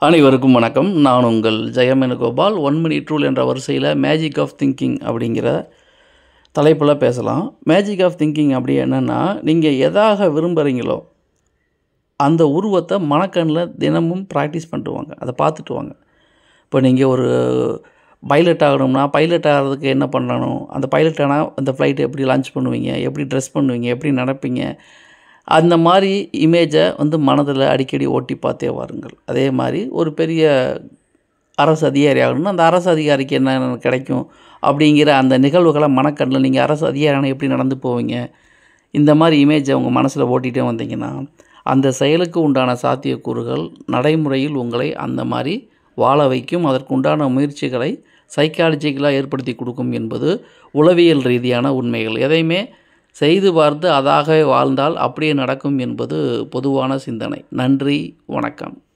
அனைவருக்கும் வணக்கம் நான் உங்கள் ஜெயமேனுகோபால் ஒன் மினிட் ரூல் என்ற வரிசையில் மேஜிக் ஆஃப் திங்கிங் அப்படிங்கிற தலைப்பில் பேசலாம் மேஜிக் ஆஃப் திங்கிங் அப்படி என்னென்னா நீங்கள் எதாக விரும்புகிறீங்களோ அந்த உருவத்தை மனக்கண்ணில் தினமும் ப்ராக்டிஸ் பண்ணிட்டு வாங்க அதை பார்த்துட்டு வாங்க இப்போ நீங்கள் ஒரு பைலட் ஆகணும்னா பைலட் ஆகிறதுக்கு என்ன பண்ணணும் அந்த பைலட் ஆனால் அந்த ஃப்ளைட்டை எப்படி லான்ச் பண்ணுவீங்க எப்படி ட்ரெஸ் பண்ணுவீங்க எப்படி நடப்பீங்க அந்த மாதிரி இமேஜை வந்து மனதில் அடிக்கடி ஓட்டி பார்த்தே வாருங்கள் அதே மாதிரி ஒரு பெரிய அரசு அதிகாரி ஆகணும்னா அந்த அரசு அதிகாரிக்கு என்ன கிடைக்கும் அப்படிங்கிற அந்த நிகழ்வுகளை மனக்கண்ணில் நீங்கள் அரசு அதிகாரியான எப்படி நடந்து போவீங்க இந்த மாதிரி இமேஜை உங்கள் மனசில் ஓட்டிகிட்டே வந்தீங்கன்னா அந்த செயலுக்கு உண்டான சாத்தியக்கூறுகள் நடைமுறையில் உங்களை அந்த மாதிரி வாழ வைக்கும் அதற்கு உண்டான முயற்சிகளை சைக்காலஜிக்கலாக ஏற்படுத்தி கொடுக்கும் என்பது உளவியல் ரீதியான உண்மைகள் எதையுமே செய்து பார்த்து அதாக வாழ்ந்தால் அப்படியே நடக்கும் என்பது பொதுவான சிந்தனை நன்றி வணக்கம்